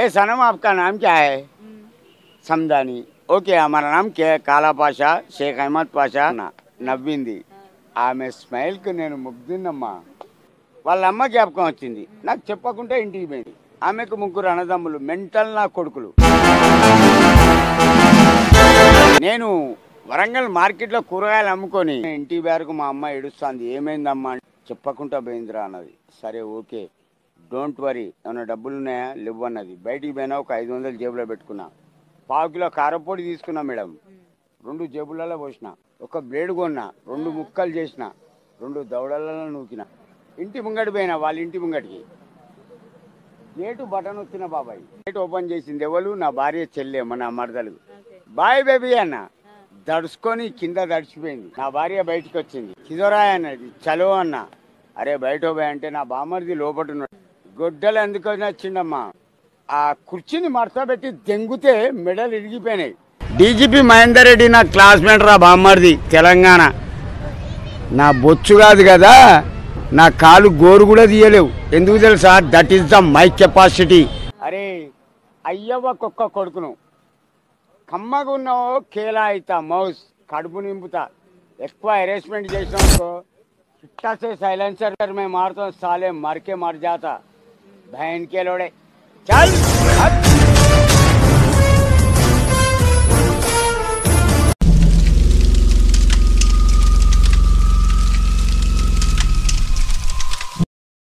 सनम आपका नाम क्या है समदानी ఓకే మన నామ్ కే కాలా పాషా షేక్ అహ్మద్ పాషా నా నవ్వింది ఆమె స్మైల్కి నేను ముగ్ధున్నమ్మా వాళ్ళ అమ్మ జ్ఞాపకం వచ్చింది నాకు చెప్పకుండా ఇంటికి పోయింది ఆమెకు ముగ్గురు అన్నదమ్ములు మెంటల్ నా కొడుకులు నేను వరంగల్ మార్కెట్లో కూరగాయలు అమ్ముకొని ఇంటి పేరుకు మా అమ్మ ఏడుస్తుంది ఏమైందమ్మా అంటే, చెప్పకుండా పోయిందిరా అన్నది సరే ఓకే డోంట్ వరీ ఏమైనా డబ్బులు ఉన్నాయా లేవు అన్నది బయటికి పోయినా ఒక ఐదు వందలు జేబులో పెట్టుకున్నా పావు కిలో కారపొడి తీసుకున్నా మేడం రెండు జేబులలో పోసిన ఒక బ్లేడ్ కొన్నా రెండు ముక్కలు చేసిన రెండు దవడలలో నూకిన ఇంటి ముంగడి పోయినా వాళ్ళ ఇంటి ముంగడికి గేటు బటన్ వచ్చిన బాబాయ్ గేట్ ఓపెన్ చేసింది ఎవరు నా భార్య చెల్లెమ్మ నా మరదలు బాయ్ బేబీ అన్న దడుచుకొని కింద దడిచిపోయింది నా భార్య బయటికి వచ్చింది కిదోరాయ్ అన్నది చలో అన్న అరే బయట పోయి అంటే నా బామ్మరిది లోపట ఉన్నాడు గొడ్డలు ఎందుకు వచ్చిండమ్మా ఆ కుర్చీని మడత పెట్టి దెంగితే మెడలు ఇరిగిపోయినాయి డీజీపీ మహేందర్ రెడ్డి నా క్లాస్మేట్ రా బామ్మరిది తెలంగాణ నా బొచ్చు కాదు కదా నా కాలు గోరు కూడా తీయలేవు ఎందుకు తెలుసా that is the my capacity అరే అయ్యవ్వ కుక్క కొడుకును కమ్మగా ఉన్నావో కేలా అవుతా మౌస్ కడుపు నింపుతా ఎక్కువ అరేంజ్మెంట్ చేసినాకో చిట్టా से साइलेंसर में मारता साले मर के मर जाता बहन के लोड़े चल हट